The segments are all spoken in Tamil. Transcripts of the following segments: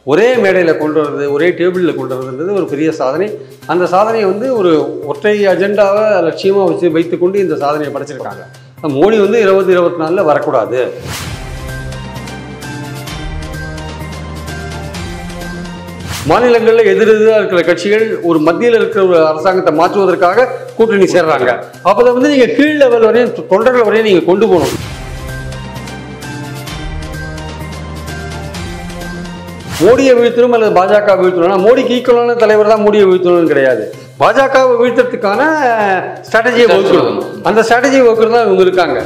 ஒரே மேடையில் கொண்டு வர்றது ஒரே டேபிளில் கொண்டு வர்றதுன்றது ஒரு பெரிய சாதனை அந்த சாதனையை வந்து ஒரு ஒற்றை அஜெண்டாவை லட்சியமாக வச்சு வைத்துக்கொண்டு இந்த சாதனையை படைச்சிருக்காங்க மோடி வந்து இருபது இருபத்தி நாலில் வரக்கூடாது மாநிலங்களில் எதிரெதிராக இருக்கிற கட்சிகள் ஒரு மத்தியில் இருக்கிற ஒரு அரசாங்கத்தை மாற்றுவதற்காக கூட்டணி சேர்றாங்க அப்போ வந்து நீங்கள் கீழ் லெவல் வரையும் தொண்டர்கள் வரையும் நீங்கள் கொண்டு போகணும் மோடியை வீழ்த்தணும் அல்லது பாஜக வீழ்த்தணும்னா மோடிக்கு ஈக்குவலான தலைவர் தான் மோடியை வீழ்த்தணும்னு கிடையாது பாஜகவை வீழ்த்தறதுக்கான ஸ்ட்ராட்டஜியை வகுக்கணும் அந்த ஸ்ட்ராட்டஜியை வகுக்கிறது தான் இவங்க இருக்காங்க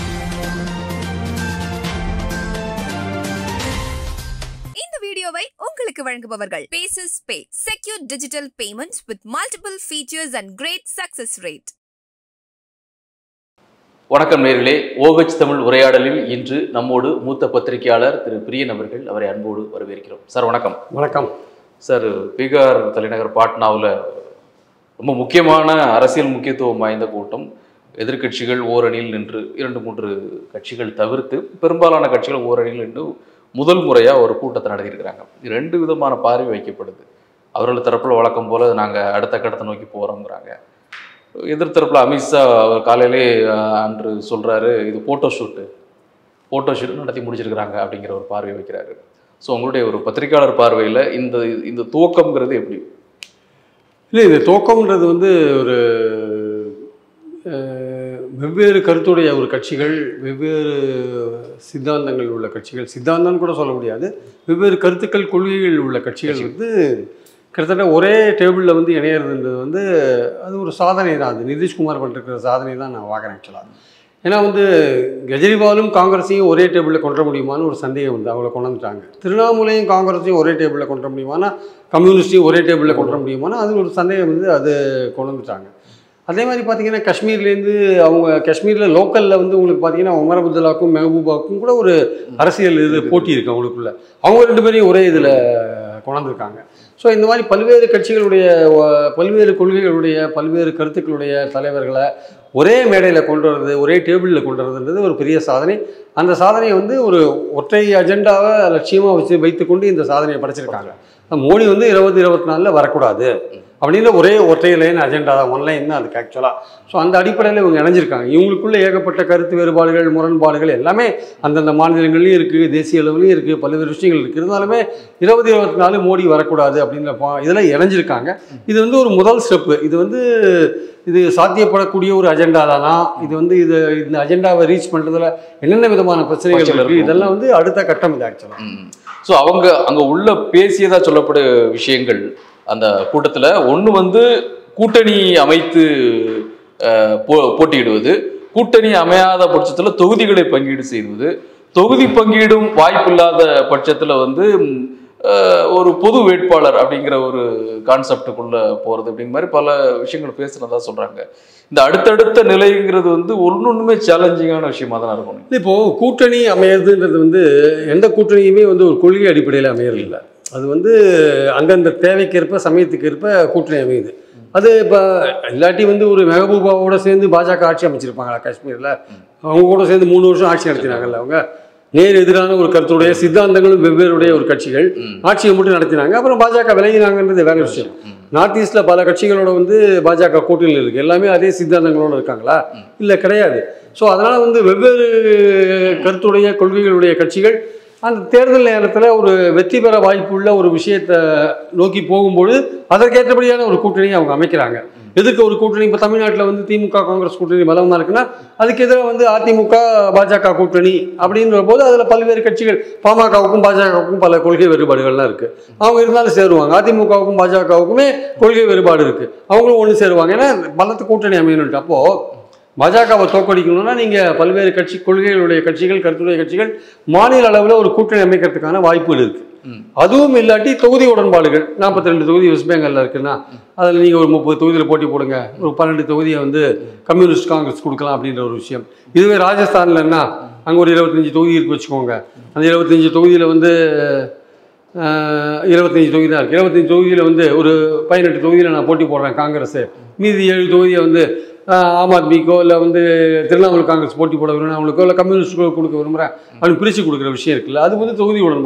இந்த வீடியோவை உங்களுக்கு வழங்குபவர்கள் பேசஸ் பே secure digital payments with multiple features and great success rate வணக்கம் நேர்களே ஓஹெச் தமிழ் உரையாடலில் இன்று நம்மோடு மூத்த பத்திரிகையாளர் திரு பிரியன் அவர்கள் அவரை அன்போடு வரவேற்கிறோம் சார் வணக்கம் வணக்கம் சார் பீகார் தலைநகர் பாட்னாவில் ரொம்ப முக்கியமான அரசியல் முக்கியத்துவம் வாய்ந்த கூட்டம் எதிர்க்கட்சிகள் ஓரணியில் நின்று இரண்டு மூன்று கட்சிகள் தவிர்த்து பெரும்பாலான கட்சிகள் ஓரணியில் நின்று முதல் முறையாக ஒரு கூட்டத்தை நடத்தியிருக்கிறாங்க ரெண்டு விதமான பார்வை வைக்கப்படுது அவர்கள் தரப்பில் வழக்கம் போல் நாங்கள் அடுத்த கட்டத்தை நோக்கி போகிறோங்கிறாங்க எதிர்த்தரப்பில் அமித்ஷா அவர் காலையிலே அஹ், அன்று சொல்கிறாரு இது ஃபோட்டோ ஷூட்டு ஃபோட்டோ ஷூட் நடத்தி முடிச்சிருக்கிறாங்க அப்படிங்கிற ஒரு பார்வை வைக்கிறாரு ஸோ உங்களுடைய ஒரு பத்திரிகையாளர் பார்வையில் இந்த இந்த துவக்கம்ங்கிறது எப்படி இல்லை இது துவக்கம்ன்றது வந்து ஒரு அஹ், வெவ்வேறு கருத்துடைய ஒரு கட்சிகள் வெவ்வேறு சித்தாந்தங்கள் உள்ள கட்சிகள் சித்தாந்தம்னு கூட சொல்ல முடியாது வெவ்வேறு கருத்துக்கள் கொள்கைகள் உள்ள கட்சிகள் வந்து கிட்டத்தட்ட ஒரே டேபிளில் வந்து இணையிறதுன்றது வந்து அது ஒரு சாதனை தான் அது நிதிஷ்குமார் பண்ணிருக்கிற சாதனை தான் நான் பார்க்குறேன் ஆக்சுவலாக ஏன்னா வந்து கெஜ்ரிவாலும் காங்கிரஸையும் ஒரே டேபிளில் கொண்டு வர முடியுமான்னு ஒரு சந்தேகம் வந்து அவங்கள கொண்டு வந்துட்டாங்க திருவண்ணாமலையும் காங்கிரஸையும் ஒரே டேபிளில் கொண்டு வர முடியுமானா கம்யூனிஸ்டையும் ஒரே டேபிளில் கொண்டு வர முடியுமானா அது ஒரு சந்தேகம் வந்து அது கொண்டு வந்துட்டாங்க அதே மாதிரி பார்த்தீங்கன்னா காஷ்மீர்லேருந்து அவங்க காஷ்மீரில் லோக்கலில் வந்து உங்களுக்கு பார்த்தீங்கன்னா உமர் அப்துல்லாக்கும் மெஹபூபாவுக்கும் கூட ஒரு அரசியல் இது போட்டி இருக்கு அவங்களுக்குள்ள அவங்க ரெண்டு பேரையும் ஒரே இதில் கொண்டாந்துருக்காங்க ஸோ இந்த மாதிரி பல்வேறு கட்சிகளுடைய அஹ், பல்வேறு கொள்கைகளுடைய பல்வேறு கருத்துக்களுடைய தலைவர்களை ஒரே மேடையில் கொண்டு வர்றது ஒரே டேபிளில் கொண்டு வர்றதுன்றது ஒரு பெரிய சாதனை அந்த சாதனையை வந்து ஒரு ஒற்றை அஜெண்டாவை லட்சியமாக வச்சு வைத்துக்கொண்டு இந்த சாதனையை படைச்சிருக்காங்க மோடி வந்து இருபது இருபத்தி நாலில் வரக்கூடாது அப்படின்னு ஒரே ஒற்றை லைன் அஜெண்டா தான் ஒன் லைன் தான் அதுக்கு ஆக்சுவலாக ஸோ அந்த அடிப்படையில் இவங்க இணைஞ்சிருக்காங்க இவங்களுக்குள்ள ஏகப்பட்ட கருத்து வேறுபாடுகள் முரண்பாடுகள் எல்லாமே அந்தந்த மாநிலங்கள்லையும் இருக்குது தேசிய அளவுலையும் இருக்குது பல்வேறு விஷயங்கள் இருக்குது இருந்தாலுமே இருபது இருபத்தி நாலு மோடி வரக்கூடாது அப்படின்ற பா- இதில் இணைஞ்சிருக்காங்க இது வந்து ஒரு முதல் ஸ்டெப்பு இது வந்து இது சாத்தியப்படக்கூடிய ஒரு அஜெண்டா தானா இது வந்து இது இந்த அஜெண்டாவை ரீச் பண்ணுறதுல என்னென்ன விதமான பிரச்சனைகள் பிரச்சனைகள் இருக்குது இருக்கும். இதெல்லாம் வந்து அடுத்த கட்டம் இது ஆக்சுவலாக ஸோ அவங்க அங்கே உள்ள பேசியதா சொல்லப்பட விஷயங்கள் அந்த கூட்டத்தில் ஒன்று வந்து கூட்டணி அமைத்து அஹ், போ- போட்டியிடுவது கூட்டணி அமையாத பட்சத்தில் தொகுதிகளை பங்கீடு செய்வது தொகுதி பங்கீடும் வாய்ப்பில்லாத பட்சத்தில் வந்து ம், அஹ், ஒரு பொது வேட்பாளர் அப்படிங்கிற ஒரு கான்செப்டுக்குள்ள போகிறது அப்படிங்கிற மாதிரி பல விஷயங்கள் பேசுனதா சொல்றாங்க இந்த அடுத்தடுத்த நிலைங்கிறது வந்து ஒன்னொன்றுமே சேலஞ்சிங்கான விஷயமா தான் இருக்கும் இப்போ கூட்டணி அமையறதுன்றது வந்து எந்த கூட்டணியுமே வந்து ஒரு கொள்கை அடிப்படையில் அமையறதில்ல அது வந்து அந்தந்த தேவைக்கேற்ப சமயத்துக்கு ஏற்ப கூட்டணி அமையுது அது இப்போ இல்லாட்டி வந்து ஒரு மெஹபூபாவோட சேர்ந்து பாஜக ஆட்சி அமைச்சிருப்பாங்களா காஷ்மீரில் அவங்க கூட சேர்ந்து மூணு வருஷம் ஆட்சி நடத்தினாங்கல்ல அவங்க நேர் எதிரான ஒரு கருத்துடைய சித்தாந்தங்களும் வெவ்வேறுடைய ஒரு கட்சிகள் ஆட்சியை மட்டும் நடத்தினாங்க அப்புறம் பாஜக விலகினாங்கன்றது வேற விஷயம் நார்த் ஈஸ்ட்ல பல கட்சிகளோட வந்து பாஜக கூட்டணியில் இருக்கு எல்லாமே அதே சித்தாந்தங்களோட இருக்காங்களா இல்லை கிடையாது ஸோ அதனால வந்து வெவ்வேறு கருத்துடைய கொள்கைகளுடைய கட்சிகள் அந்த தேர்தல் நேரத்தில் ஒரு வெற்றி பெற வாய்ப்புள்ள ஒரு விஷயத்தை நோக்கி போகும்பொழுது அதற்கேற்றபடியான ஒரு கூட்டணியை அவங்க அமைக்கிறாங்க எதுக்கு ஒரு கூட்டணி இப்போ தமிழ்நாட்டில் வந்து திமுக காங்கிரஸ் கூட்டணி பலமாக இருக்குன்னா அதுக்கு எதிராக வந்து அதிமுக பாஜக கூட்டணி அப்படின்ற போது அதில் பல்வேறு கட்சிகள் பாமகவுக்கும் பாஜகவுக்கும் பல கொள்கை வேறுபாடுகள்லாம் இருக்குது அவங்க இருந்தாலும் சேருவாங்க அதிமுகவுக்கும் பாஜகவுக்குமே கொள்கை வேறுபாடு இருக்குது அவங்களும் ஒன்று சேருவாங்க ஏன்னா பலத்து கூட்டணி அமையணுன்ட்டு அப்போது பாஜகவை தோற்கடிக்கணும்னா நீங்கள் பல்வேறு கட்சி கொள்கைகளுடைய கட்சிகள் கருத்துடைய கட்சிகள் மாநில அளவில் ஒரு கூட்டணி அமைக்கிறதுக்கான வாய்ப்புகள் இருக்குது ம். அதுவும் இல்லாட்டி தொகுதி உடன்பாடுகள் நாற்பத்தி ரெண்டு தொகுதி வெஸ்ட் பெங்காலில் இருக்குன்னா அதில் நீங்கள் ஒரு முப்பது தொகுதியில் போட்டி போடுங்க ஒரு பன்னெண்டு தொகுதியை வந்து கம்யூனிஸ்ட் காங்கிரஸ் கொடுக்கலாம் அப்படின்ற ஒரு விஷயம் இதுவே ராஜஸ்தானில் என்ன அங்கே ஒரு இருபத்தஞ்சி தொகுதி இருக்கு வச்சுக்கோங்க அந்த இருபத்தஞ்சி தொகுதியில் வந்து அஹ், இருபத்தஞ்சி தொகுதி தான் இருக்குது இருபத்தஞ்சி தொகுதியில் வந்து ஒரு பதினெட்டு தொகுதியில் நான் போட்டி போடுறேன் காங்கிரஸ் மீதி ஏழு தொகுதியை வந்து அஹ், ஆம் ஆத்மிக்கோ இல்லை வந்து திரிணாமுல் காங்கிரஸ் போட்டி போட விரும்புகிறேன் அவங்களுக்கோ இல்லை கம்யூனிஸ்டுக்கோ கொடுக்க விரும்புகிறேன் அப்படின்னு பிரித்து கொடுக்குற விஷயம் இருக்குல்ல அது வந்து தொகுதி உடன்பாடு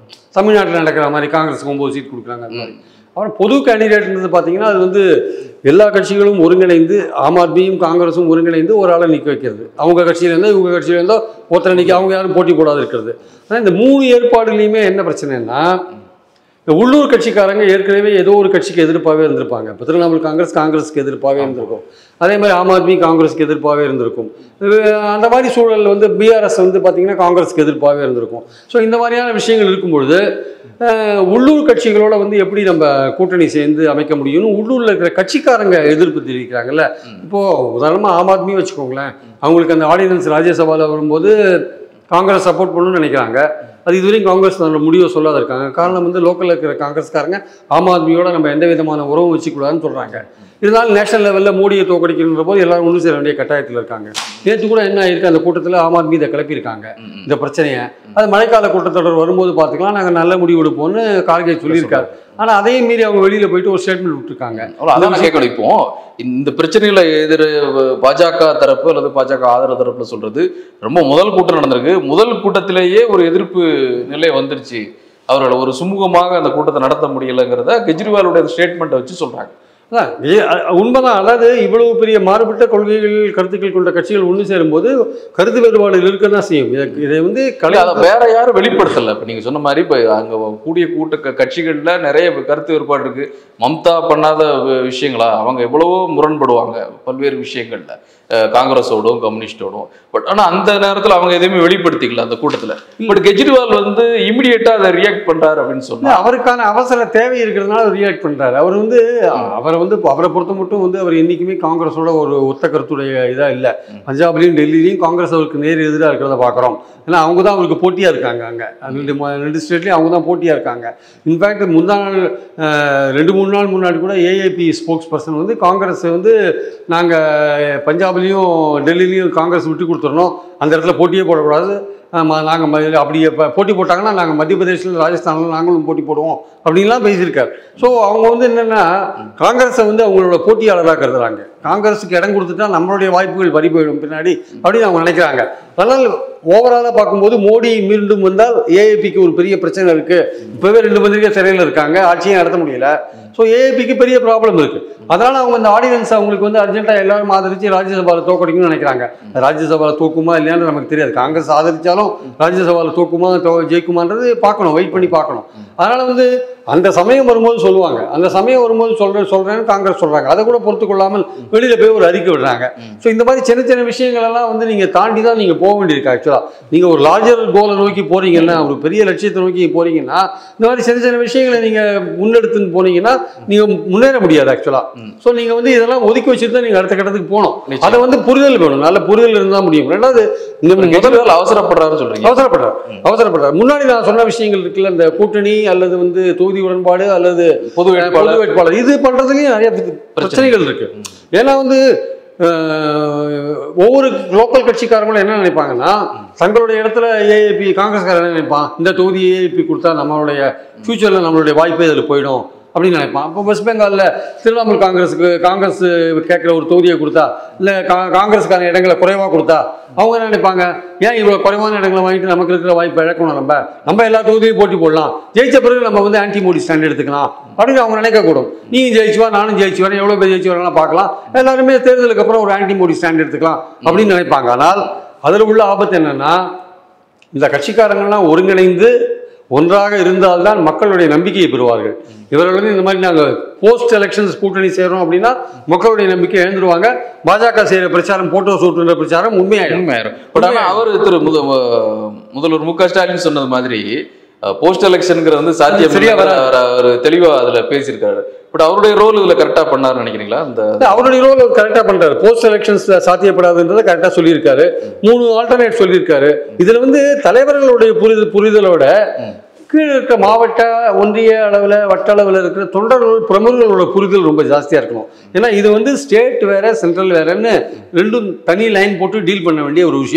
தமிழ்நாட்டில் நடக்கிற மாதிரி காங்கிரஸுக்கு ஒம்பது சீட் கொடுக்குறாங்க அந்த மாதிரி அப்புறம் பொது கேண்டிடேட்ன்றது பார்த்தீங்கன்னா அது வந்து எல்லா கட்சிகளும் ஒருங்கிணைந்து ஆம் ஆத்மியும் காங்கிரஸும் ஒருங்கிணைந்து ஒரு ஆளை நிற்க வைக்கிறது அவங்க கட்சியிலேருந்தோ இவங்க கட்சியிலேருந்தோ ஒருத்தரை நிற்க அவங்க யாரும் போட்டி போடாது இருக்கிறது ஆனால் இந்த மூணு ஏற்பாடுலையுமே என்ன பிரச்சனைன்னா இந்த உள்ளூர் கட்சிக்காரங்க ஏற்கனவே ஏதோ ஒரு கட்சிக்கு எதிர்ப்பாகவே இருந்திருப்பாங்க இப்போ திரிணாமுல் காங்கிரஸ் காங்கிரஸுக்கு எதிர்ப்பாகவே இருந்திருக்கும் அதே மாதிரி ஆம் ஆத்மி காங்கிரஸுக்கு எதிர்ப்பாகவே இருந்திருக்கும் இது அந்த மாதிரி சூழலில் வந்து பிஆர்எஸ் வந்து பார்த்தீங்கன்னா காங்கிரஸுக்கு எதிர்ப்பாகவே இருந்திருக்கும் ஸோ இந்த மாதிரியான விஷயங்கள் இருக்கும்பொழுது அஹ், உள்ளூர் கட்சிகளோட வந்து எப்படி நம்ம கூட்டணி சேர்ந்து அமைக்க முடியும்னு உள்ளூரில் இருக்கிற கட்சிக்காரங்க எதிர்ப்பு தெரிவிக்கிறாங்கல்ல இப்போது உதாரணமாக ஆம் ஆத்மி வச்சுக்கோங்களேன் அவங்களுக்கு அந்த ஆர்டினன்ஸ் ராஜ்யசபாவில் வரும்போது காங்கிரஸ் சப்போர்ட் பண்ணணும்னு நினைக்கிறாங்க அது இதுவரையும் காங்கிரஸ் தன்னோட முடிவை சொல்லாத இருக்காங்க காரணம் வந்து லோக்கலில் இருக்கிற காங்கிரஸ்காரங்க ஆம் ஆத்மியோட நம்ம எந்த விதமான உறவும் வச்சுக்கூடாதுன்னு சொல்கிறாங்க இருந்தாலும் நேஷனல் லெவலில் மோடியை தோக்கடிக்கணுன்ற போது எல்லாரும் ஒன்று சேர வேண்டிய கட்டாயத்தில் இருக்காங்க நேற்று கூட என்ன ஆயிருக்கு அந்த கூட்டத்தில் ஆம் ஆத்மி இதை கிளப்பியிருக்காங்க இந்த பிரச்சனையை அது மழைக்கால கூட்டத்தொடர் வரும்போது பார்த்துக்கலாம் நாங்கள் நல்ல முடிவு எடுப்போம்னு கார்கே சொல்லியிருக்காரு ஆனால் அதையும் மீறி அவங்க வெளியில் போயிட்டு ஒரு ஸ்டேட்மெண்ட் விட்டுருக்காங்க அவ்வளோ அதான் நான் கேட்கணும் இப்போ இந்த பிரச்சனைகளை எதிர் பாஜக தரப்பு அல்லது பாஜக ஆதரவு தரப்புல சொல்றது ரொம்ப முதல் கூட்டம் நடந்திருக்கு முதல் கூட்டத்திலேயே ஒரு எதிர்ப்பு நிலை வந்துருச்சு அவர்கள் ஒரு சுமூகமாக அந்த கூட்டத்தை நடத்த முடியலைங்கிறத கெஜ்ரிவாலுடைய ஸ்டேட்மெண்ட்டை வச்சு சொல்றாங்க அதான் ஏ- அ- உண்மைதான் அதாவது இவ்வளவு பெரிய மாறுபட்ட கொள்கைகள் கருத்துக்கள் கொண்ட கட்சிகள் ஒன்று சேரும்போது கருத்து வேறுபாடுகள் இருக்க தான் செய்யும் இதை இதை வந்து இல்ல, கலை அதை வேற யாரும் வெளிப்படுத்தல இப்ப நீங்க சொன்ன மாதிரி இப்ப அங்க கூடிய கூட்ட க- கட்சிகள்ல நிறைய கருத்து வேறுபாடு இருக்கு மம்தா பண்ணாத வி- விஷயங்களா அவங்க எவ்வளவோ முரண்படுவாங்க பல்வேறு விஷயங்கள்ல அஹ் காங்கிரஸோடும் கம்யூனிஸ்டோடும் பட் ஆனா அந்த நேரத்துல அவங்க எதையுமே வெளிப்படுத்திக்கல அந்த கூட்டத்துல பட் கெஜ்ரிவால் வந்து இமிடியேட்டா அதை ரியாக்ட் பண்றாரு அப்படின்னு இல்ல, சொன்னா அவருக்கான அவசர தேவை இருக்கிறதுனால ரியாக்ட் பண்றாரு அவர் வந்து அவரை வந்து அவரை பொறுத்த மட்டும் வந்து அவர் என்னைக்குமே காங்கிரஸோட ஒரு ஒத்த கருத்துடைய இதா இல்ல பஞ்சாப்லயும் டெல்லியிலையும் காங்கிரஸ் அவருக்கு நேர் எதிராக இருக்கிறத பார்க்குறோம் ஏன்னா அவங்க தான் அவருக்கு போட்டியா இருக்காங்க அங்க ரெண்டு ம- ரெண்டு ஸ்டேட்லயும் அவங்க தான் போட்டியா இருக்காங்க இன்ஃபேக்ட் முந்தா நாள் அஹ், ரெண்டு மூணு நாள் முன்னாடி கூட ஏஏபி ஸ்போக்ஸ் பர்சன் வந்து காங்கிரஸ் வந்து நாங்க பஞ்சாப்லயும் டெல்லிலையும் காங்கிரஸ் விட்டு கொடுத்துடணும் அந்த இடத்துல போட்டியே போடக்கூடாது நாங்கள் அப்படி இப்போ போட்டி போட்டாங்கன்னா நாங்கள் மத்திய பிரதேசில் ராஜஸ்தானில் நாங்களும் போட்டி போடுவோம் அப்படின்லாம் பேசியிருக்காரு ஸோ அவங்க வந்து என்னென்னா காங்கிரஸை வந்து அவங்களோட போட்டியாளராக கருதுறாங்க காங்கிரஸுக்கு இடம் கொடுத்துட்டா நம்மளுடைய வாய்ப்புகள் பறி போயிடும் பின்னாடி அப்படின்னு அவங்க நினைக்கிறாங்க அதனால் ஓவராலாக பார்க்கும்போது மோடி மீண்டும் வந்தால் ஏஏபிக்கு ஒரு பெரிய பிரச்சனை இருக்குது இப்போவே ரெண்டு மந்திரிக்கே சிறையில் இருக்காங்க ஆட்சியும் நடத்த முடியல ஸோ ஏஏபிக்கு பெரிய ப்ராப்ளம் இருக்குது அதனால் அவங்க இந்த ஆர்டினன்ஸ் அவங்களுக்கு வந்து அர்ஜென்ட்டாக எல்லாரும் ஆதரித்து ராஜ்யசபாவில் தோக்கடிக்கணும்னு நினைக்கிறாங்க ராஜ்யசபாவில் தோக்குமா இல்லையான்னு நமக்கு தெரியாது காங்கிரஸ் ஆதரிச்சாலும் ராஜ்யசபாவில் தோக்குமா தோ ஜெயிக்குமான்றது பார்க்கணும் வெயிட் பண்ணி பார்க்கணும் அதனால் வந்து அந்த சமயம் வரும்போது சொல்லுவாங்க அந்த சமயம் வரும்போது சொல்கிறேன் சொல்கிறேன்னு காங்கிரஸ் சொல்கிறாங்க அதை கூட பொறுத்து கொள்ளாமல் வெளியில் போய் ஒரு அறிக்கை விடுறாங்க ஸோ இந்த மாதிரி சின்ன சின்ன விஷயங்கள் எல்லாம் வந்து நீங்கள் தாண்டி தான் நீங்கள் போக வேண்டியிருக்கு ஆக்சுவலாக நீங்கள் ஒரு லார்ஜர் கோலை நோக்கி போகிறீங்கன்னா ஒரு பெரிய லட்சியத்தை நோக்கி போகிறீங்கன்னா இந்த மாதிரி சின்ன சின்ன விஷயங்களை நீங்கள் முன்னெடுத்துன்னு போனீங்கன்னா நீங்கள் முன்னேற முடியாது ஆக்சுவலாக ஸோ நீங்கள் வந்து இதெல்லாம் ஒதுக்கி வச்சுட்டு தான் நீங்கள் அடுத்த கட்டத்துக்கு போகணும் நிச்சயம். அதை வந்து புரிதல் வேணும் நல்ல புரிதல் இருந்தால் முடியும் ரெண்டாவது இந்த முதல் கெஜ்ரிவால் அவசரப்படுறாருன்னு சொல்றீங்க அவசரப்படுறார் அவசரப்படுறார் முன்னாடி நான் சொன்ன விஷயங்கள் இருக்குல்ல இந்த கூட்டணி அல்லது வந்து தொகுதி உடன்பாடு அல்லது பொது வேட்பாளர் பொது வேட்பாளர் இது பண்றதுலயும் நிறைய பிரச்ச- பிரச்சனைகள் இருக்கு ஏன்னா வந்து அஹ், ஒவ்வொரு லோக்கல் கட்சிக்காரங்களும் என்ன நினைப்பாங்கன்னா தங்களுடைய இடத்துல ஏஏபி காங்கிரஸ்காரன் என்ன நினைப்பான் இந்த தொகுதி ஏஏபி கொடுத்தா நம்மளுடைய ஃபியூச்சர்ல நம்மளுடைய வாய்ப்பே அதில் போயிடும் அப்படின்னு நினைப்பான் அப்போ வெஸ்ட் பெங்காலில் திரிணாமுல் காங்கிரஸுக்கு காங்கிரஸ் கேட்குற ஒரு தொகுதியை கொடுத்தா இல்லை கா காங்கிரஸுக்கான இடங்களை குறைவாக கொடுத்தா அவங்க என்ன நினைப்பாங்க ஏன் இவ்வளோ குறைவான இடங்களை வாங்கிட்டு நமக்கு இருக்கிற வாய்ப்பை இழக்கணும் நம்ம நம்ம எல்லா தொகுதியும் போட்டி போடலாம் ஜெயிச்ச பிறகு நம்ம வந்து ஆன்டி மோடி ஸ்டாண்ட் எடுத்துக்கலாம் அப்படின்னு அவங்க நினைக்கக்கூடும் நீயும் ஜெயிச்சுவா நானும் ஜெயிச்சு வரேன் எவ்வளோ பேர் ஜெயிச்சு வரலாம் பார்க்கலாம் எல்லாருமே தேர்தலுக்கு அப்புறம் ஒரு ஆன்டி மோடி ஸ்டாண்ட் எடுத்துக்கலாம் அப்படின்னு நினைப்பாங்க ஆனால் அதில் உள்ள ஆபத்து என்னன்னா இந்த கட்சிக்காரங்கள்லாம் ஒருங்கிணைந்து ஒன்றாக இருந்தால்தான் மக்களுடைய நம்பிக்கையை பெறுவார்கள் இவர்கள் வந்து இந்த மாதிரி நாங்கள் போஸ்ட் எலெக்ஷன்ஸ் கூட்டணி சேரோம் அப்படின்னா மக்களுடைய நம்பிக்கை இழந்துருவாங்க பாஜக செய்கிற பிரச்சாரம் போட்டோ சூட்டுன்ற பிரச்சாரம் உண்மையாயிடும் உண்மையாயிரும் பட் ஆனா அவர் திரு முத ம- முதல்வர் மு க ஸ்டாலின் சொன்னது மாதிரி போஸ்ட் எலெக்ஷனுங்கிறது வந்து சாத்தியம் சரியா இல்லைங்கிற அவர் அவர் தெளிவா அதுல பேசியிருக்காரு பட் அவருடைய ரோல் இதுல கரெக்டா பண்ணாருன்னு நினைக்கிறீங்களா இந்த இல்ல, அவருடைய ரோல் கரெக்டாக பண்ணுறாரு போஸ்ட் எலெக்ஷன்ஸ் சாத்தியப்படாதுன்றதை கரெக்டாக சொல்லியிருக்காரு மூணு ஆல்டர்னேட் சொல்லியிருக்காரு இதில் வந்து தலைவர்களுடைய புரிதல் புரிதலோட கீழே இருக்க மாவட்ட ஒன்றிய அளவில் வட்ட அளவில் இருக்கிற தொண்டர்கள் பிரமுகர்களோட புரிதல் ரொம்ப ஜாஸ்தியாக இருக்கணும் ஏன்னா இது வந்து ஸ்டேட் வேற சென்ட்ரல் வேறன்னு ரெண்டும் தனி லைன் போட்டு டீல் பண்ண வேண்டிய ஒரு விஷயம்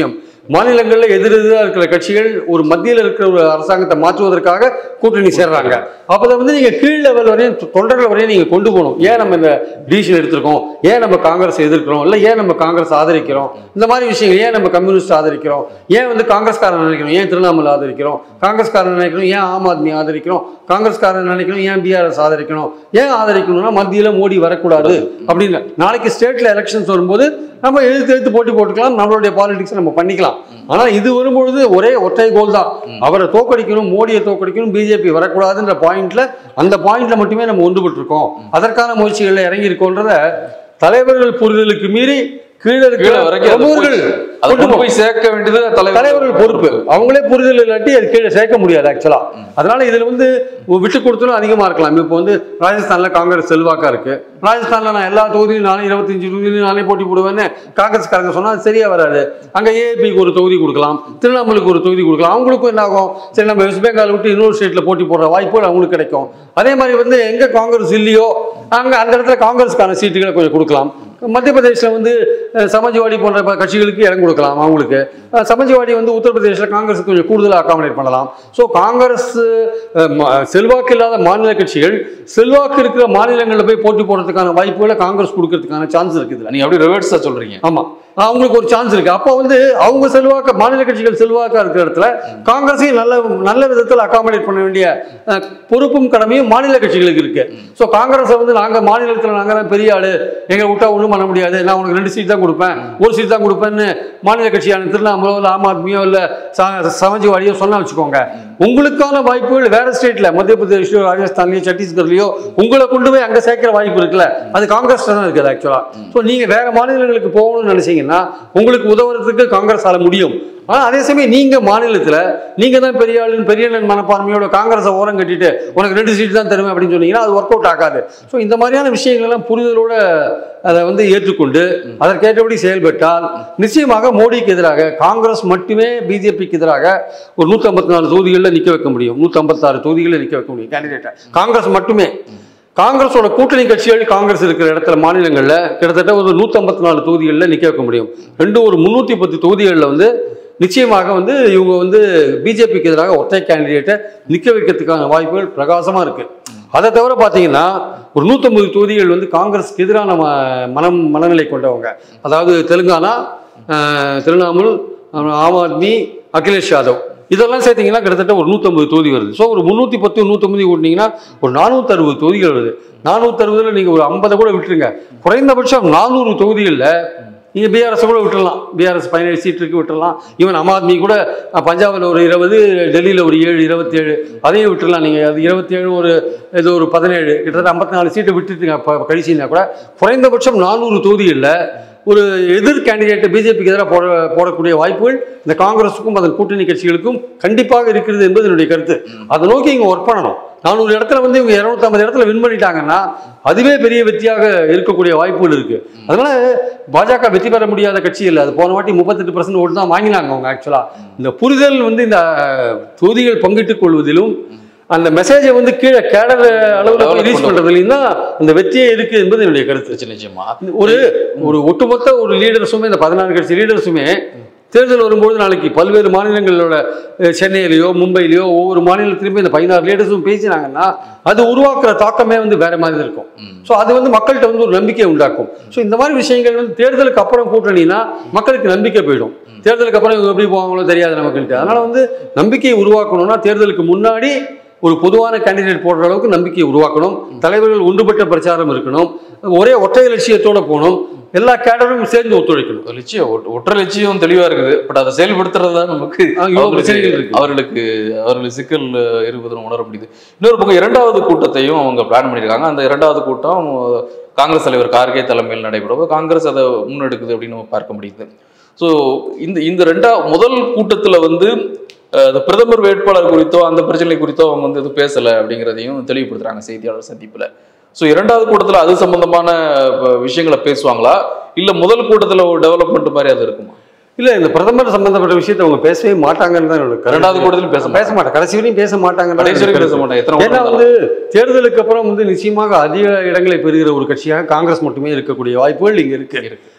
மாநிலங்களில் எதிர் எதிராக இருக்கிற கட்சிகள் ஒரு மத்தியில் இருக்கிற ஒரு அரசாங்கத்தை மாற்றுவதற்காக கூட்டணி சேர்றாங்க அப்போ அதை வந்து நீங்கள் கீழ் லெவல் வரையும் தொண்டர்கள் வரையும் நீங்கள் கொண்டு போகணும் ஏன் நம்ம இந்த டிசிஷன் எடுத்திருக்கோம் ஏன் நம்ம காங்கிரஸ் எதிர்க்கிறோம் இல்லை ஏன் நம்ம காங்கிரஸ் ஆதரிக்கிறோம் இந்த மாதிரி விஷயங்கள் ஏன் நம்ம கம்யூனிஸ்ட் ஆதரிக்கிறோம் ஏன் வந்து காங்கிரஸ்காரன் நினைக்கிறோம் ஏன் திருவண்ணாமலை ஆதரிக்கிறோம் காங்கிரஸ்காரன் நினைக்கிறோம் ஏன் ஆம் ஆத்மி ஆதரிக்கிறோம் காங்கிரஸ்காரன் நினைக்கிறோம் ஏன் பிஆர்எஸ் ஆதரிக்கணும் ஏன் ஆதரிக்கணும்னா மத்தியில் மோடி வரக்கூடாது அப்படின்னு நாளைக்கு ஸ்டேட்ல எலெக்ஷன்ஸ் வரும்போது நம்ம எழுத்து எழுத்து போட்டி போட்டுக்கலாம் நம்மளுடைய பாலிடிக்ஸ் நம்ம பண்ணிக்கலாம் ஆனா இது வரும்பொழுது ஒரே ஒற்றை கோல் தான் அவரை தோக்கடிக்கணும் மோடியை தோக்கடிக்கணும் பிஜேபி வரக்கூடாதுன்ற பாயிண்ட்ல அந்த பாயிண்ட்ல மட்டுமே நம்ம ஒன்றுபட்டு இருக்கோம் அதற்கான முயற்சிகளில் இறங்கி இருக்கோன்றத தலைவர்கள் புரிதலுக்கு மீறி கீழே இருக்கிற கீழே வரைக்கும் அது பிரமுகர்கள் போய்- அதை கொண்டு கொண்டு போய் சேர்க்க வேண்டியது தலைவர் தலைவர்கள் பொறுப்பு அவங்களே புரிதல் இல்லாட்டி அது கீழே சேர்க்க முடியாது ஆக்சுவலா அதனால இதுல வந்து விட்டு கொடுத்தலும் அதிகமா இருக்கலாம் இப்போ வந்து ராஜஸ்தான்ல காங்கிரஸ் செல்வாக்கா இருக்கு ராஜஸ்தான்ல நான் எல்லா தொகுதியும் நானே இருபத்தஞ்சு தொகுதியிலும் நானே போட்டி போடுவேன்னு காங்கிரஸ்காரங்க சொன்னா அது சரியா வராது அங்க ஏஏபிக்கு ஒரு தொகுதி கொடுக்கலாம் திருவண்ணாமலைக்கு ஒரு தொகுதி கொடுக்கலாம் அவங்களுக்கும் என்ன ஆகும் சரி நம்ம வெஸ்ட் பெங்கால் விட்டு இன்னொரு ஸ்டேட்ல போட்டி போடுற வாய்ப்புகள் அவங்களுக்கு கிடைக்கும் அதே மாதிரி வந்து எங்க காங்கிரஸ் இல்லையோ அங்க அந்த இடத்துல காங்கிரஸ்க்கான சீட்டுகளை கொஞ்சம் கொடுக்கலாம் மத்திய பிரதேசில் வந்து அஹ், சமாஜ்வாடி போன்ற ப- கட்சிகளுக்கு இடம் கொடுக்கலாம் அவங்களுக்கு அஹ், சமாஜ்வாடி வந்து உத்தரப்பிரதேசில் காங்கிரஸ் கொஞ்சம் கூடுதலாக அகாமடேட் பண்ணலாம் ஸோ காங்கிரஸ் அஹ், ம- செல்வாக்கு இல்லாத மாநில கட்சிகள் செல்வாக்கு இருக்கிற மாநிலங்களில் போய் போட்டி போடுறதுக்கான வாய்ப்புகளை காங்கிரஸ் கொடுக்கறதுக்கான சான்ஸ் இருக்குது நீங்க அப்படியே ரிவர்ஸா சொல்றீங்க ஆமா அவங்களுக்கு ஒரு சான்ஸ் இருக்கு அப்போ வந்து அவங்க செல்வாக்க மாநில கட்சிகள் செல்வாக்கா இருக்கிற இடத்துல காங்கிரஸையும் நல்ல நல்ல விதத்தில் அகாமடேட் பண்ண வேண்டிய அஹ், பொறுப்பும் கடமையும் மாநில கட்சிகளுக்கு இருக்கு ஸோ காங்கிரஸை வந்து நாங்க மாநிலத்தில் நாங்க தான் பெரிய ஆளு எங்க விட்டா ஒன்றும் பண்ண முடியாது நான் உனக்கு ரெண்டு சீட் தான் கொடுப்பேன் ஒரு சீட் தான் கொடுப்பேன்னு மாநில கட்சியான திருவண்ணாமலோ இல்லை ஆம் ஆத்மியோ இல்லை சமாஜ்வாடியோ சொன்னா வச்சுக்கோங்க உங்களுக்கான வாய்ப்புகள் வேற ஸ்டேட்ல மத்திய பிரதேஷ்லயோ ராஜஸ்தான்லயோ சத்தீஸ்கர்லயோ உங்களை கொண்டு போய் அங்க சேர்க்கிற வாய்ப்பு இருக்குல்ல அது காங்கிரஸ் தான் இருக்குது ஆக்சுவலா ஸோ நீங்க வேற மாநிலங்களுக்கு போகணும்னு நினைச்சீங்கன்னா உங்களுக்கு உதவுறதுக்கு காங்கிரஸால முடியும் ஆனா அதே சமயம் நீங்க மாநிலத்துல நீங்க தான் பெரிய ஆளுன்னு பெரிய அண்ணன் மனப்பான்மையோட காங்கிரஸை ஓரம் கட்டிட்டு உனக்கு ரெண்டு சீட் தான் தருவேன் அப்படின்னு சொன்னீங்கன்னா அது ஒர்க் அவுட் ஆகாது ஸோ இந்த மாதிரியான விஷயங்கள் எல்லாம் புரிதலோட அதை வந்து ஏற்றுக்கொண்டு அதற்கேற்றபடி செயல்பட்டால் நிச்சயமாக மோடிக்கு எதிராக காங்கிரஸ் மட்டுமே பிஜேபிக்கு எதிராக ஒரு நூற்றி ஐம்பத்தி நாலு தொகுதிகளில் நிற்க வைக்க முடியும் நூற்றி ஐம்பத்தாறு தொகுதிகளில் நிற்க வைக்க முடியும் கேண்டிடேட்டை காங்கிரஸ் மட்டுமே காங்கிரஸோட கூட்டணி கட்சிகள் காங்கிரஸ் இருக்கிற இடத்துல மாநிலங்களில் கிட்டத்தட்ட ஒரு நூற்றி ஐம்பத்தி நாலு தொகுதிகளில் நிற்க வைக்க முடியும் ரெண்டு ஒரு முந்நூற்றி பத்து தொகுதிகளில் வந்து நிச்சயமாக வந்து இவங்க வந்து பிஜேபிக்கு எதிராக ஒற்றை கேண்டிடேட்டை நிற்க வைக்கிறதுக்கான வாய்ப்புகள் பிரகாசமாக இருக்கு அதை தவிர பார்த்தீங்கன்னா ஒரு நூற்றம்பது தொகுதிகள் வந்து காங்கிரஸ்க்கு எதிரான ம- மனம் மனநிலை கொண்டவங்க அதாவது தெலுங்கானா அஹ், திரிணாமுல் அப்புறம் ஆம் ஆத்மி அகிலேஷ் யாதவ் இதெல்லாம் சேர்த்தீங்கன்னா கிட்டத்தட்ட ஒரு நூற்றம்பது தொகுதி வருது ஸோ ஒரு முந்நூற்றி பத்து நூற்றம்பது கூட்டினீங்கன்னா ஒரு நானூற்றறுபது தொகுதிகள் வருது நானூற்றறுபதில் நீங்கள் ஒரு ஐம்பதை கூட விட்டுருங்க குறைந்தபட்சம் நானூறு தொகுதிகளில் நீங்கள் பிஆர்எஸ் கூட விட்டுறலாம் பிஆர்எஸ் பதினேழு சீட் இருக்கு விட்டுறலாம் ஈவன் ஆம் ஆத்மி கூட அஹ், பஞ்சாப்ல ஒரு இருபது டெல்லியில் ஒரு ஏழு இருபத்தேழு அதையும் விட்டுறலாம் நீங்கள் அது இருபத்தேழு ஒரு இது ஒரு பதினேழு கிட்டத்தட்ட ஐம்பத்தி நாலு சீட்டை விட்டுட்டுங்க இப்போ கழிச்சிங்கன்னா கூட குறைந்தபட்சம் நானூறு தொகுதிகளில் ஒரு எதிர் கேண்டிடேட்டை பிஜேபிக்கு எதிராக போட போடக்கூடிய வாய்ப்புகள் இந்த காங்கிரஸுக்கும் அதன் கூட்டணி கட்சிகளுக்கும் கண்டிப்பாக இருக்கிறது என்பது என்னுடைய கருத்து அதை நோக்கி இங்கே ஒர்க் பண்ணணும் நானூறு இடத்துல வந்து இவங்க இரநூத்தம்பது இடத்துல வின் பண்ணிட்டாங்கன்னா அதுவே பெரிய வெற்றியாக இருக்கக்கூடிய வாய்ப்புகள் இருக்கு அதனால பாஜக வெற்றி பெற முடியாத கட்சி இல்லை அது போன வாட்டி முப்பத்தெட்டு பர்சன்ட் ஓட்டு தான் வாங்கினாங்க அவங்க ஆக்சுவலா இந்த புரிதல் வந்து இந்த அஹ், தொகுதிகள் பங்கிட்டுக் கொள்வதிலும் அந்த மெசேஜை வந்து கீழே கேடர் அளவில் Develop ரீச் பண்ணணும். பண்றதுலையும் தான் அந்த வெற்றியே இருக்கு என்பது என்னுடைய கருத்து நிச்சயம், நிச்சயமா ஒரு ஒரு ஒட்டுமொத்த ஒரு லீடர்ஸுமே இந்த பதினாறு கட்சி லீடர்ஸுமே தேர்தல் வரும்போது நாளைக்கு பல்வேறு மாநிலங்களோட அஹ், சென்னையிலையோ மும்பையிலையோ ஒவ்வொரு மாநிலத்திலுமே இந்த பதினாறு லீடர்ஸும் பேசினாங்கன்னா அது உருவாக்குற தாக்கமே வந்து வேற மாதிரி இருக்கும் ஸோ அது வந்து மக்கள்கிட்ட வந்து ஒரு நம்பிக்கையை உண்டாக்கும் ஸோ இந்த மாதிரி விஷயங்கள் வந்து தேர்தலுக்கு அப்புறம் கூட்டணினா மக்களுக்கு நம்பிக்கை போயிடும் தேர்தலுக்கு அப்புறம் இவங்க எப்படி போவாங்களோ தெரியாது நமக்குன்ட்டு அதனால வந்து நம்பிக்கையை உருவாக்கணும்னா தேர்தலுக்கு முன்னாடி ஒரு பொதுவான கேண்டிடேட் போடுற அளவுக்கு நம்பிக்கையை உருவாக்கணும் தலைவர்கள் ஒன்றுபட்ட பிரச்சாரம் இருக்கணும் ஒரே ஒற்றை லட்சியத்தோட போகணும் எல்லா கேடரும் சேர்ந்து ஒத்துழைக்கணும் ஒரு லட்சியம் ஒற்ற- ஒற்றை லட்சியம் தெளிவா இருக்குது பட் அதை செயல்படுத்துறது தான் நமக்கு ஆ, இவ்வளவு அவங்களுக்கு- பிரச்சனைகள் இருக்கு. அவர்களுக்கு அவர்களுக்கு சிக்கல் இருப்பதுன்னு உணர முடியுது இன்னொரு பக்கம் இரண்டாவது கூட்டத்தையும் அவங்க பிளான் பண்ணியிருக்காங்க அந்த இரண்டாவது கூட்டம் காங்கிரஸ் தலைவர் கார்கே தலைமையில் நடைபெறும் காங்கிரஸ் அதை முன்னெடுக்குது அப்படின்னு நம்ம பார்க்க முடியுது ஸோ இந்த இந்த ரெண்டா முதல் கூட்டத்துல வந்து அஹ், இந்த பிரதமர் வேட்பாளர் குறித்தோ அந்த பிரச்சனை குறித்தோ அவங்க வந்து எதுவும் பேசல அப்படிங்கிறதையும் தெளிவுபடுத்துறாங்க செய்தியாளர் சந்திப்புல ஸோ இரண்டாவது கூட்டத்துல அது சம்பந்தமான அஹ், விஷயங்களை பேசுவாங்களா இல்ல முதல் கூட்டத்துல ஒரு டெவலப்மெண்ட் மாதிரி அது இருக்குமா இல்ல இந்த பிரதமர் சம்பந்தப்பட்ட விஷயத்தை அவங்க பேசவே மாட்டாங்கன்னு தான் என்னோட கருத்து. இரண்டாவது கூட்டத்திலும் பேச பேச மாட்டாங்க கடைசி வரையும் பேச மாட்டாங்க கடைசி வரைக்கும் பேச மாட்டாங்க எத்தனை ஏன்னா கூட்டம் வந்து தேர்தலுக்கு அப்புறம் வந்து நிச்சயமாக அதிக இடங்களை பெறுகிற ஒரு கட்சியாக காங்கிரஸ் மட்டுமே இருக்கக்கூடிய வாய்ப்புகள் இங்க இருக்கு இருக்கு.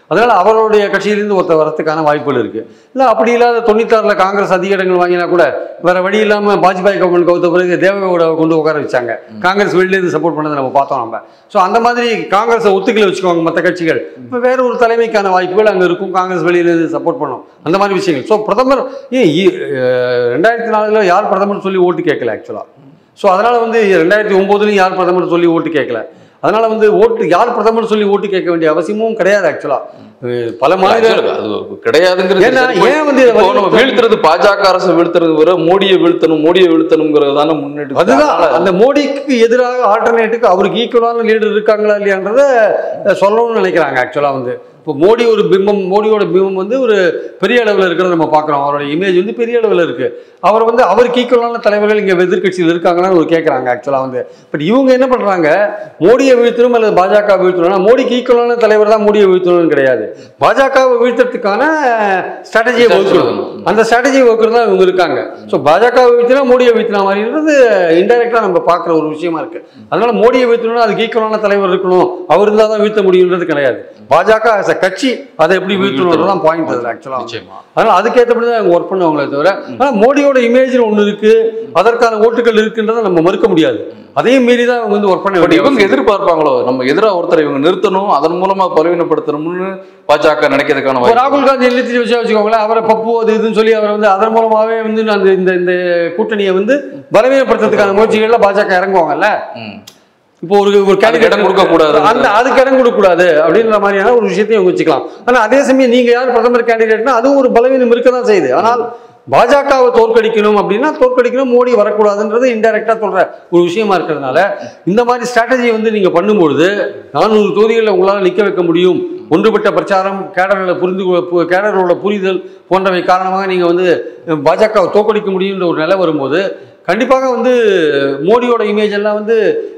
அதனால அவருடைய கட்சியிலிருந்து ஒருத்தர் வரத்துக்கான வாய்ப்புகள் இருக்கு இல்லை அப்படி இல்லாத தொண்ணூத்தாறில் காங்கிரஸ் அதிக இடங்கள் வாங்கினா கூட வேற வழி இல்லாமல் வாஜ்பாய் கவர்மெண்ட் கவுத்த பிறகு தேவகவுட கொண்டு உட்கார வச்சாங்க காங்கிரஸ் வெளியிலேருந்து சப்போர்ட் பண்ணதை நம்ம பார்த்தோம் நம்ம ஸோ அந்த மாதிரி காங்கிரஸை ஒத்துக்கல வச்சுக்கோங்க மற்ற கட்சிகள் இப்போ வேற ஒரு தலைமைக்கான வாய்ப்புகள் அங்கே இருக்கும் காங்கிரஸ் வெளியிலேருந்து சப்போர்ட் பண்ணும் அந்த மாதிரி விஷயங்கள் ஸோ பிரதமர் ஏன் இ- அஹ் ரெண்டாயிரத்தி நாலில் யார் பிரதமர் சொல்லி ஓட்டு கேட்கல ஆக்சுவலாக ஸோ அதனால் வந்து ரெண்டாயிரத்தி ஒம்போதுலையும் யார் பிரதமர் சொல்லி ஓட்டு கேட்கல அதனால் வந்து ஓட்டு யார் பிரதமர் சொல்லி ஓட்டு கேட்க வேண்டிய அவசியமும் கிடையாது ஆக்சுவலாக பல மாநில அது கிடையாதுங்கிறது ஏன்னா, சரி. ஏன் வந்து இதை இப்போ நம்ம வலியுறுத்த- வீழ்த்துறது பாஜக அரசு வீழ்த்துறது வர மோடியை வீழ்த்தணும் மோடியை வீழ்த்தணுங்கிறது தானே முன்னெடுத்து அதுதான் அந்த மோடிக்கு எதிராக ஆல்டர்னேட்டுக்கு அவருக்கு ஈக்குவலான லீடர் இருக்காங்களா இல்லையான்றத அஹ், சொல்லணும்னு நினைக்கிறாங்க ஆக்சுவலாக வந்து இப்போ மோடி ஒரு பிம்பம் மோடியோட பிம்பம் வந்து ஒரு பெரிய அளவில் இருக்கிறத நம்ம பார்க்குறோம் அவரோட இமேஜ் வந்து பெரிய அளவில் இருக்கு அவர் வந்து அவருக்கு ஈக்குவலான தலைவர்கள் இங்கே எதிர்க்கட்சியில் இருக்காங்களான்னு ஒரு கேட்குறாங்க ஆக்சுவலாக வந்து பட் இவங்க என்ன பண்ணுறாங்க மோடியை வீழ்த்தணும் அல்லது பாஜக வீழ்த்தணும்னா மோடிக்கு ஈக்குவலான தலைவர் தான் மோடியை வீழ்த்தணும்னு கிடையாது பாஜகவை வீழ்த்துறதுக்கான ஸ்ட்ராட்டஜியை வகுக்கணும் அந்த ஸ்ட்ராட்டஜியை வகுக்கிறது தான் இவங்க இருக்காங்க ஸோ பாஜகவை வீழ்த்தினா மோடியை வீழ்த்தினா மாதிரின்றது இன்டெரக்டாக நம்ம பார்க்குற ஒரு விஷயமா இருக்கு அதனால மோடியை வீழ்த்தணும்னா அதுக்கு ஈக்குவலான தலைவர் இருக்கணும் அவர் இருந்தால் தான் வீழ்த்த முடியுன்றது கிடையாது பாஜக as a கட்சி அதை எப்படி வீழ்த்தணுன்றது தான் பாயிண்ட் அதில் ஆக்சுவலாக நிச்சயமா அதனால அதுக்கேற்றபடி தான் அவங்க ஒர்க் பண்ணுவாங்களே தவிர ஆனால் மோடியோட இமேஜில் ஒன்று இருக்கு அதற்கான ஓட்டுகள் இருக்குன்றதை நம்ம மறுக்க முடியாது அதையும் மீறி தான் அவங்க வந்து ஒர்க் பண்ண பட் வேண்டிய இவங்க எதிர்பார்ப்பாங்களோ நம்ம எதிராக ஒருத்தரை இவங்க நிறுத்தணும் அதன் மூலமா பலவீனப்படுத்தணும்னு பாஜக நினைக்கிறதுக்கான இப்போ வாய்ப்பு ராகுல் காந்தி நிறுத்தி வச்சு வச்சுக்கோங்களேன் அவரை பப்பு அது இதுன்னு சொல்லி அவரை வந்து அதன் மூலமாவே வந்து அந்த இந்த இந்த கூட்டணியை வந்து பலவீனப்படுத்துறதுக்கான முயற்சிகள்ல பாஜக இறங்குவாங்கல்ல ம். இப்போ ஒரு ஒரு அதுக்கு candidate- இடம் கொடுக்கக்கூடாது. அந்த அதுக்கு இடம் கொடுக்கக்கூடாது அப்படின்ற மாதிரியான ஒரு விஷயத்தையும் இவங்க வச்சுக்கலாம் ஆனா அதே சமயம் நீங்க யார் பிரதமர் கேண்டிடேட்னா அதுவும் ஒரு பலவீனம் இருக்க தான் செய்யுது ஆனால் பாஜகவை தோற்கடிக்கணும் அப்படின்னா தோற்கடிக்கணும் மோடி வரக்கூடாதுன்றது இன்டெரக்டா சொல்ற ஒரு விஷயமா இருக்கிறதுனால இந்த மாதிரி ஸ்ட்ராட்டஜி வந்து நீங்க பண்ணும்பொழுது நானூறு தொகுதிகளில் உங்களால் நிற்க வைக்க முடியும் ஒன்றுபட்ட பிரச்சாரம் கேடர்களை புரிந்து கொ- பு- கேடர்களோட புரிதல் போன்றவை காரணமாக நீங்கள் வந்து பாஜகவை தோற்கடிக்க முடியுன்ற ஒரு நிலை வரும்போது கண்டிப்பாக வந்து மோடியோட இமேஜ் எல்லாம் வந்து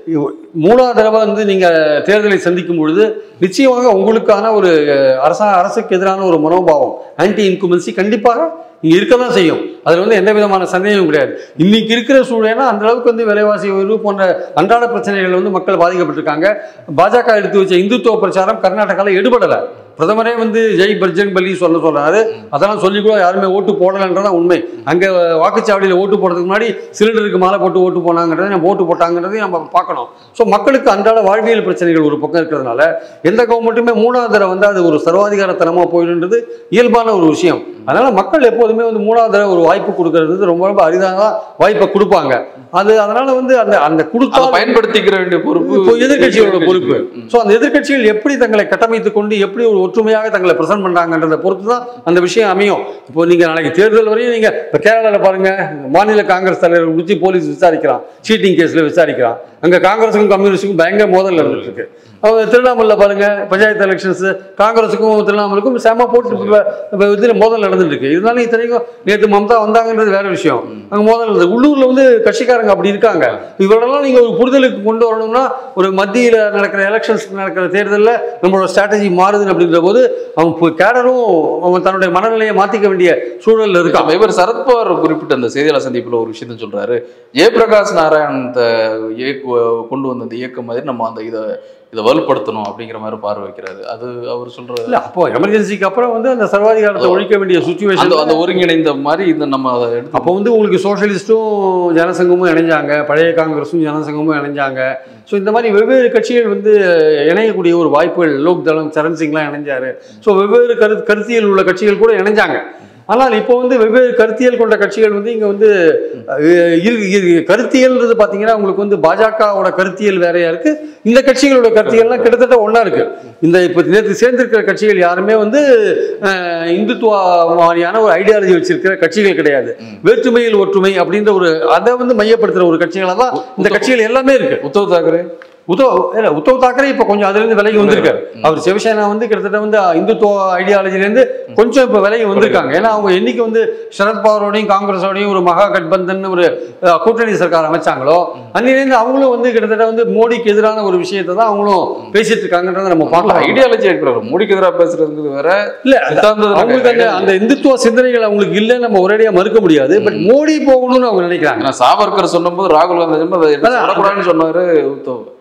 மூணாவது தடவை வந்து நீங்கள் தேர்தலை சந்திக்கும் பொழுது நிச்சயமாக உங்களுக்கான ஒரு அரசா அரசுக்கு எதிரான ஒரு மனோபாவம் ஆன்டி இன்குமென்சி கண்டிப்பாக இங்கே இருக்க தான் செய்யும் அதில் வந்து எந்த விதமான சந்தேகமும் கிடையாது இன்னைக்கு இருக்கிற சூழல்னா அந்த அளவுக்கு வந்து விலைவாசி உயர்வு போன்ற அன்றாட பிரச்சனைகள் வந்து மக்கள் பாதிக்கப்பட்டிருக்காங்க பாஜக எடுத்து வச்ச இந்துத்துவ பிரச்சாரம் கர்நாடகாவில் எடுபடலை பிரதமரே வந்து ஜெய் பர்ஜன் பலி சொல்ல சொல்றாரு அதெல்லாம் சொல்லி கூட யாருமே ஓட்டு போடலைன்றதான் உண்மை அங்கே வாக்குச்சாவடியில் ஓட்டு போடுறதுக்கு முன்னாடி சிலிண்டருக்கு மாலை போட்டு ஓட்டு போனாங்கிறதை நம்ம ஓட்டு போட்டாங்கிறதையும் நம்ம பார்க்கணும் ஸோ மக்களுக்கு அன்றாட வாழ்வியல் பிரச்சனைகள் ஒரு பக்கம் இருக்கிறதுனால எந்த கவர்மெண்ட்டுமே மூணாவது தடவை வந்து அது ஒரு சர்வாதிகாரத்தனமாக போயிடுன்றது இயல்பான ஒரு விஷயம் அதனால மக்கள் எப்போதுமே வந்து மூணாவது தடவை ஒரு வாய்ப்பு கொடுக்கறது ரொம்ப ரொம்ப அரிதாக தான் வாய்ப்பை கொடுப்பாங்க அது அதனால வந்து அந்த அந்த அதை கொடுத்தா பயன்படுத்திக்கிற வேண்டிய பொறுப்பு இப்போ எதிர்க்கட்சிகளோட பொறுப்பு ஸோ அந்த எதிர்க்கட்சிகள் எப்படி தங்களை கட்டமைத்துக் கொண்டு எப்படி ஒரு ஒற்றுமையாக தங்களை பிரசன்ட் பண்றாங்கன்றத பொறுத்து தான் அந்த விஷயம் அமையும் இப்போ நீங்க நாளைக்கு தேர்தல் வரையும் நீங்க இப்போ கேரளாவில் பாருங்க மாநில காங்கிரஸ் தலைவர் குறித்து போலீஸ் விசாரிக்கிறான் சீட்டிங் கேஸ்ல விசாரிக்கிறான் அங்க காங்கிரஸுக்கும் கம்யூனிஸ்டுக்கும் பயங்கர மோதல் நடந்துட்டு இருக்கு அவங்க திருவண்ணாமலை பாருங்க பஞ்சாயத்து எலெக்ஷன்ஸ் காங்கிரஸுக்கும் திருவண்ணாமலைக்கும் செம போட்டு இப்ப- இப்ப இதுல மோதல் நடந்துட்டு இருக்கு இருந்தாலும் இத்தனைக்கும் நேற்று மம்தா வந்தாங்கன்றது வேற விஷயம் அங்க மோதல் நடந்தது உள்ளூர்ல வந்து கட்சிக்காரங்க அப்படி இருக்காங்க இவரெல்லாம் நீங்க ஒரு புரிதலுக்கு கொண்டு வரணும்னா ஒரு மத்தியில நடக்கிற எலெக்ஷன்ஸ்க்கு நடக்கிற தேர்தலில் நம்மளோட ஸ்ட்ராட்டஜி மாறுதுன்னு அப்படிங்கிற போது அவன் இப்போ கேடரும் அவன் தன்னுடைய மனநிலையை மாத்திக்க வேண்டிய சூழல்ல இருக்கான் ஆமா, இவர் சரத்பவார் குறிப்பிட்ட அந்த செய்தியாளர் சந்திப்புல ஒரு விஷயத்த சொல்றாரு ஜெயபிரகாஷ் நாராயண் இயக்கு கொண்டு வந்த அந்த இயக்கம் மாதிரி நம்ம அந்த இதை இதை வலுப்படுத்தணும் அப்படிங்கிற மாதிரி பார்வை வைக்கிறாரு அது அவர் சொல்ற இல்ல அப்போ எமர்ஜென்சிக்கு அப்புறம் வந்து அந்த சர்வாதிகாரத்தை ஒழிக்க வேண்டிய அந்த சுச்சுவேஷன் அந்த ஒருங்கிணைந்த மாதிரி இந்த நம்ம அதை எடுத்து அப்போ வந்து உங்களுக்கு சோஷலிஸ்ட்டும் ஜனசங்கமும் இணைஞ்சாங்க பழைய காங்கிரஸும் ஜனசங்கமும் இணைஞ்சாங்க ஸோ இந்த மாதிரி வெவ்வேறு கட்சிகள் வந்து இணையக்கூடிய ஒரு வாய்ப்புகள் லோக் தளம் சரண் சிங்லாம் இணைஞ்சாரு ஸோ வெவ்வேறு கரு கருத்தியல் உள்ள கட்சிகள் கூட இணைஞ்சாங்க ஆனால் இப்போ வந்து வெவ்வேறு கருத்தியல் கொண்ட கட்சிகள் வந்து இங்கே வந்து அஹ், இரு- இரு- கருத்தியல்ன்றது பார்த்தீங்கன்னா உங்களுக்கு வந்து பாஜகவோட கருத்தியல் வேறையா இருக்கு இந்த கட்சிகளோட கருத்தியல்லாம் கிட்டத்தட்ட ஒன்றா இருக்கு இந்த இப்போ நேற்று சேர்ந்திருக்கிற கட்சிகள் யாருமே வந்து அஹ், இந்துத்துவ மாதிரியான ஒரு ஐடியாலஜி வச்சிருக்கிற கட்சிகள் கிடையாது வேற்றுமையில் ஒற்றுமை அப்படின்ற ஒரு அதை வந்து மையப்படுத்துற ஒரு கட்சிகளாக தான் இந்த கட்சிகள் எல்லாமே இருக்கு உத்தவ் தாக்கரே உத்தவ் இல்ல உத்தவ் தாக்கரே இப்போ கொஞ்சம் அதுலேருந்து விலகி வந்திருக்காரு அவர் சிவசேனா வந்து கிட்டத்தட்ட வந்து இந்துத்துவ ஐடியாலஜிலேருந்து கொஞ்சம் இப்போ விலகி வந்திருக்காங்க ஏன்னா அவங்க என்னைக்கு வந்து சரத்பவாரோடையும் காங்கிரஸோடையும் ஒரு மகா கட்பந்தன் ஒரு அஹ், கூட்டணி சர்க்கார் அமைச்சாங்களோ அன்னிலேருந்து அவங்களும் வந்து கிட்டத்தட்ட வந்து மோடிக்கு எதிரான ஒரு விஷயத்தை தான் அவங்களும் பேசிட்டு இருக்காங்கன்றதை நம்ம பார்க்கலாம் ஐடியாலஜி எடுக்கிறாரு மோடிக்கு எதிராக பேசுறதுங்கிறது வேற இல்ல சித்தாந்தத்துல அவங்களுக்கு அந்த ideology. அந்த இந்துத்துவ சிந்தனைகள் அவங்களுக்கு இல்லைன்னு நம்ம ஒரேடியா மறுக்க முடியாது பட் மோடி போகணும்னு அவங்க நினைக்கிறாங்க ஏன்னா சாவர்கர் சொன்னபோது ராகுல் காந்தி சொன்னது அதை எடுத்து அதான். சொல்லக்கூடாதுன்னு சொன்னாரு உத்தவ்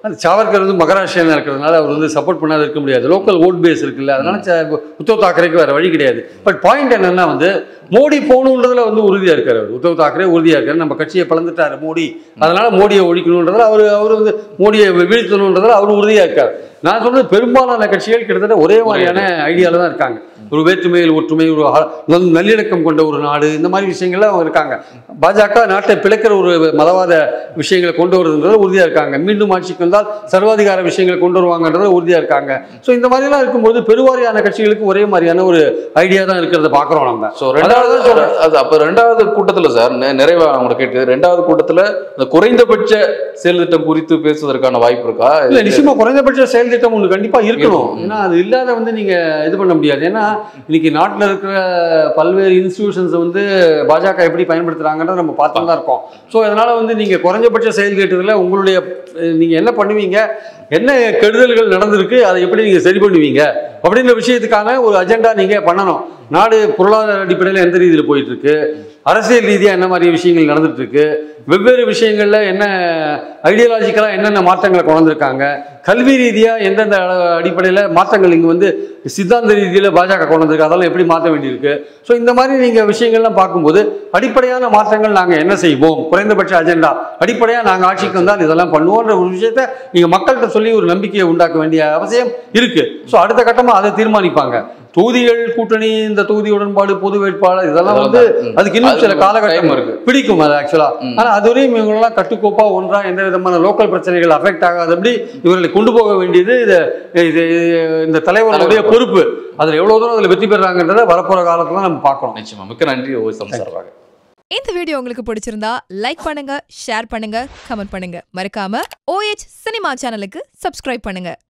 அந்த சாவர்கர் வந்து மகாராஷ்டிரனா இருக்கிறதுனால அவர் வந்து சப்போர்ட் பண்ணாத இருக்க முடியாது லோக்கல் ஓட் பேஸ் இருக்குல்ல அதனால ச- உத்தவ் தாக்கரேக்கு வேற வழி கிடையாது பட் பாயிண்ட் என்னன்னா வந்து மோடி போகணுன்றதுல வந்து உறுதியாக இருக்காரு அவர் உத்தவ் தாக்கரே உறுதியாக இருக்காரு நம்ம கட்சியை பிளந்துட்டாரு மோடி அதனால மோடியை ஒழிக்கணுன்றதுல அவர் அவர் வந்து மோடியை வீழ்த்தணுன்றதுல அவர் உறுதியாக இருக்கார் நான் சொல்றது பெரும்பாலான கட்சிகள் கிட்டத்தட்ட ஒரே மாதிரியான ஐடியாவில் தான் இருக்காங்க ஒரு வேற்றுமையில் ஒற்றுமை ஒரு அ- நல்ல- நல்லிணக்கம் கொண்ட ஒரு நாடு இந்த மாதிரி விஷயங்கள்ல அவங்க இருக்காங்க பாஜக நாட்டை பிளக்கிற ஒரு மதவாத விஷயங்களை கொண்டு வருதுன்றதுல உறுதியாக இருக்காங்க மீண்டும் ஆட்சிக்கு வந்தால் சர்வாதிகார விஷயங்களை கொண்டு வருவாங்கன்றதுல உறுதியாக இருக்காங்க ஸோ இந்த மாதிரிலாம் இருக்கும்போது பெருவாரியான கட்சிகளுக்கு ஒரே மாதிரியான ஒரு ஐடியா தான் இருக்கிறத பார்க்குறோம் நம்ம ஸோ ரெண்டாவது அது அப்போ ரெண்டாவது கூட்டத்தில் சார் நெ- நிறைவா உங்களை கேட்டு ரெண்டாவது கூட்டத்தில் இந்த குறைந்தபட்ச செயல் திட்டம் குறித்து பேசுவதற்கான வாய்ப்பு இருக்கா இல்ல நிச்சயமா குறைந்தபட்ச செயல் திட்டம் ஒன்று கண்டிப்பா இருக்கணும் ஏன்னா அது இல்லாத வந்து நீங்க இது பண்ண முடியாது ஏன்னா இன்னைக்கு நாட்டில் இருக்கிற பல்வேறு இன்ஸ்டிடியூஷன்ஸை வந்து பாஜக எப்படி பயன்படுத்துறாங்கன்றத நம்ம பார்த்து தான் இருக்கோம் ஸோ அதனால வந்து நீங்க குறைஞ்சபட்ச செயல் கேட்டதில் உங்களுடைய அஹ், நீங்க என்ன பண்ணுவீங்க என்ன கெடுதல்கள் நடந்திருக்கு அதை எப்படி நீங்க சரி பண்ணுவீங்க அப்படின்ற விஷயத்துக்கான ஒரு அஜெண்டா நீங்க பண்ணணும் நாடு பொருளாதார அடிப்படையில் எந்த ரீதியில் போயிட்டு இருக்கு அரசியல் ரீதியாக என்ன மாதிரி விஷயங்கள் நடந்துட்டு இருக்கு வெவ்வேறு விஷயங்கள்ல என்ன ஐடியாலஜிக்கலாக என்னென்ன மாற்றங்களை கொண்டு வந்திருக்காங்க கல்வி ரீதியாக எந்தெந்த அடிப்படையில் மாற்றங்கள் இங்கே வந்து சித்தாந்த ரீதியில் பாஜக கொண்டு வந்திருக்கு அதெல்லாம் எப்படி மாற்ற வேண்டியிருக்கு ஸோ இந்த மாதிரி நீங்கள் விஷயங்கள்லாம் பார்க்கும்போது அடிப்படையான மாற்றங்கள் நாங்கள் என்ன செய்வோம் குறைந்தபட்ச அஜெண்டா அடிப்படையாக நாங்கள் ஆட்சிக்கு வந்தால் இதெல்லாம் பண்ணுவோன்ற ஒரு விஷயத்த நீங்கள் மக்கள்கிட்ட சொல்லி ஒரு நம்பிக்கையை உண்டாக்க வேண்டிய அவசியம் இருக்கு ஸோ அடுத்த கட்டமாக அதை தீர்மானிப்பாங்க தொகுதிகள் கூட்டணி இந்த தொகுதி உடன்பாடு பொது வேட்பாளர் இதெல்லாம் வந்து ம். அதுக்கு இன்னும் சில அது காலகட்டம் time இருக்கு. பிடிக்கும் அது ஆக்சுவலா ம். ஆனா அதுவரையும் இவங்களெல்லாம் கட்டுக்கோப்பா ஒன்றா எந்த விதமான லோக்கல் பிரச்சனைகள் அஃபெக்ட் ஆகாதபடி இவர்களை கொண்டு போக வேண்டியது இது இது இந்த தலைவருடைய தலைவர் பொறுப்பு அதுல எவ்வளவு தூரம் அதுல வெற்றி பெறாங்கன்றத வரப்போற காலத்துல நம்ம பார்க்கணும் நிச்சயமா மிக்க நன்றி ஓ சார்பாக இந்த வீடியோ உங்களுக்கு பிடிச்சிருந்தா லைக் பண்ணுங்க ஷேர் பண்ணுங்க கமெண்ட் பண்ணுங்க மறக்காம OH சினிமா சேனலுக்கு சப்ஸ்கிரைப் பண்ணுங்க